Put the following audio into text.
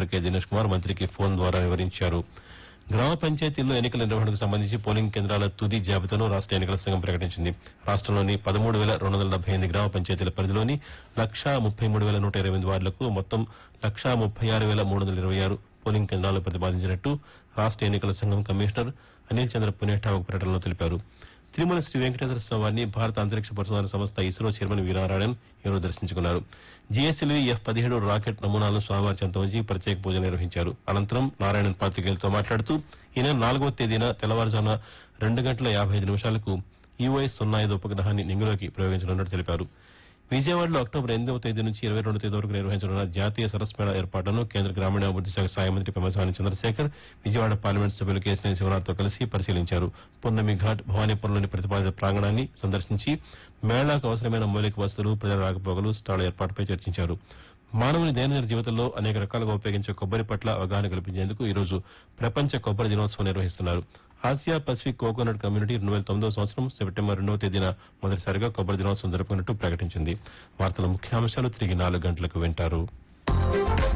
commissioner K Dinesh Kumar మంత్రికి phone ద్వారా వివరించారు గ్రామ పంచాయతీల్లో ఎన్నికల నిర్వహణకు సంబంధించి పోలింగ్ కేంద్రాల తుది జాబితాను రాష్ట ఎన్నికల సంఘం ప్రకటించింది రాష్టంలోని పదమూడు వేల రెండు వందల డెబ్బై ఎనిమిది గ్రామ పంచాయతీల పరిధిలోని లక్షా ముప్పై మూడు వేల నూట ఇరవై ఎనిమిది వార్డులకు మొత్తం లక్షా ముప్పై ఆరు వేల మూడు వందల ఇరవై ఆరు పోలింగ్ కేంద్రాలు ప్రతిపాదించినట్టు రాష్ట ఎన్నికల సంఘం కమిషనర్ అనిల్ చంద్ర పునేఠా ఒక ప్రకటనలో తెలిపారు తిరుమల శ్రీ వెంకటేశ్వర స్వామి వారిని భారత అంతరిక్ష పరిశోధన సంస్థ ఇస్రో చైర్మన్ వీరనారాయణన్ ఈరోజు దర్శించుకున్నారు జీఎస్ఎల్వీ ఎఫ్ పదిహేడు రాకెట్ నమూనాలను స్వామివారి చెంత ఉంచి ప్రత్యేక పూజలు నిర్వహించారు అనంతరం నారాయణన్ పాతికేయులతో మాట్లాడుతూ ఈ నెల నాలుగవ తేదీన తెల్లవారుజామున రెండు గంటల యాభై ఐదు నిమిషాలకు ఈఓఎస్ సున్నా ఐదు ఉపగ్రహాన్ని నింగిలోకి ప్రయోగించనున్నట్టు తెలిపారు విజయవాడలో అక్టోబర్ ఎనిమిదవ తేదీ నుంచి ఇరవై రెండు తేదీ వరకు నిర్వహించనున్న జాతీయ సరస్ మేళా ఏర్పాట్లను కేంద్ర గ్రామీణాభివృద్ది శాఖ సహాయ మంత్రి పెమ్మసాని చంద్రశేఖర్ విజయవాడ పార్లమెంట్ సభ్యులు కేసినేని శివనాథ్తో కలిసి పరిశీలించారు పున్నమి ఘాట్ భవానీపురంలోని ప్రతిపాదిత ప్రాంగణాన్ని సందర్శించి మేళాకు అవసరమైన మౌలిక వసతులు ప్రజల రాకపోకలు స్టాళ్ల ఏర్పాటుపై చర్చించారు మానవుని దైనందిన జీవితంలో అనేక రకాలుగా ఉపయోగించే కొబ్బరి పట్ల అవగాహన కల్పించేందుకు ఈ రోజు ప్రపంచ కొబ్బరి దినోత్సవం నిర్వహిస్తున్నారు ఆసియా పసిఫిక్ కోకోనట్ కమ్యూనిటీ రెండు వేల తొమ్మిదవ సంవత్సరం సెప్టెంబర్ రెండవ తేదీన మొదటిసారిగా కొబ్బరి దినోత్సవం జరుపుకున్నట్టు ప్రకటించింది వార్తల ముఖ్యాంశాలు తిరిగి నాలుగు గంటలకు వింటారు